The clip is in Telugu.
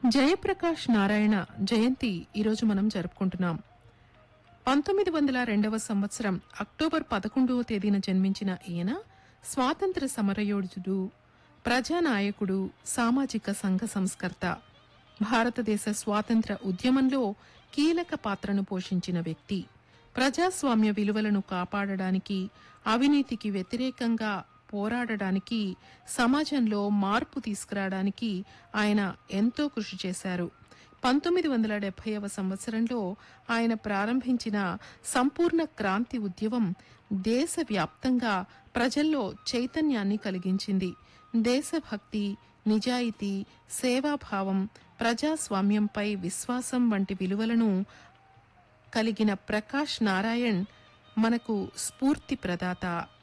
జయప్రకాష్ నారాయణ జయంతి ఈరోజు మనం జరుపుకుంటున్నాం పంతొమ్మిది వందల రెండవ సంవత్సరం అక్టోబర్ పదకొండవ తేదీన జన్మించిన ఈయన స్వాతంత్ర సమరయోధుడు ప్రజానాయకుడు సామాజిక సంఘ సంస్కర్త భారతదేశ స్వాతంత్ర ఉద్యమంలో కీలక పాత్రను పోషించిన వ్యక్తి ప్రజాస్వామ్య విలువలను కాపాడడానికి అవినీతికి వ్యతిరేకంగా పోరాడడానికి సమాజంలో మార్పు తీసుకురావడానికి ఆయన ఎంతో కృషి చేశారు పంతొమ్మిది వందల డెబ్బైవ సంవత్సరంలో ఆయన ప్రారంభించిన సంపూర్ణ క్రాంతి ఉద్యమం దేశవ్యాప్తంగా ప్రజల్లో చైతన్యాన్ని కలిగించింది దేశభక్తి నిజాయితీ సేవాభావం ప్రజాస్వామ్యంపై విశ్వాసం వంటి విలువలను కలిగిన ప్రకాష్ నారాయణ్ మనకు స్ఫూర్తి ప్రదాత